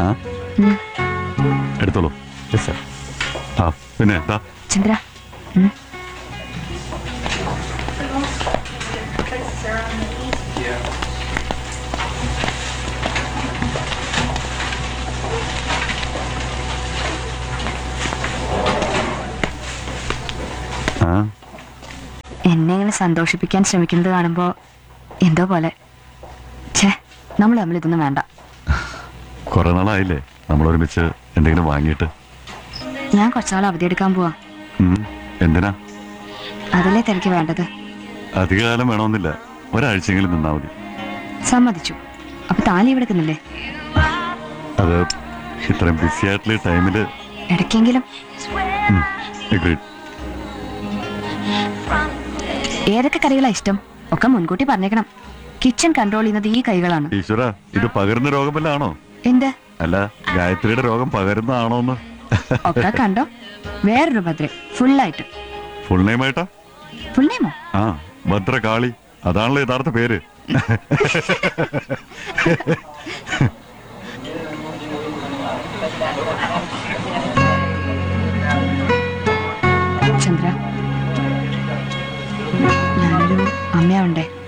ആ ഉം. എടുത്തോളൂ യെസ് സർ ആ പിന്നെ ദാ ചന്ദ്ര ഉം. ആ എന്നെ ഇങ്ങനെ സന്തോഷിപ്പിക്കാൻ ശ്രമിക്കുന്നത് കാണുമ്പോ എന്തോ പോലെ ഛേ നമ്മൾ തമ്മിൽ ഇതൊന്നും വേണ്ട കുറെ നാളായില്ലേ നമ്മൾ ഒരുമിച്ച് എന്തെങ്കിലും വാങ്ങിയിട്ട് ഞാൻ കുറച്ചാൾ അവധിയെടുക്കാൻ പോവാ ഉം, എന്തിനാ അതല്ലേ തനിക്ക് വേണ്ടത് അധികകാലം വേണമെന്നില്ല ഒരാഴ്ചയെങ്കിലും നിന്നാ മതി സമ്മതിച്ചു അപ്പൊ താലി എടുക്കുന്നില്ലേ അത് ഇത്രയും ബിസി ആയിട്ടുള്ള ഈ ടൈമില് ഇടയ്ക്കെങ്കിലും agreed. ഏതൊക്കെ കറികളാ ഇഷ്ടം ഒക്കെ മുൻകൂട്ടി പറഞ്ഞേക്കണം കിച്ചൺ കൺട്രോൾ ചെയ്യുന്നത് ഈ കൈകളാണ് ഈശ്വര ഇത് പകരുന്ന രോഗമല്ല ആണോ എന്ത് അല്ല ഗായത്രിയുടെ രോഗം പകരുന്നതാണോ എന്ന് ഒക്കെ കണ്ടോ വേറൊരു ഭദ്ര ഫുള്ളായിട്ട് ഫുൾ നെയിം ആയിട്ടാ ഫുൾ നെയിമോ ആ ഭദ്രകാളി അതാണല്ലോ യഥാർത്ഥ പേര് ചന്ദ്ര ഞാനൊരു അമ്മയാവണ്ടേ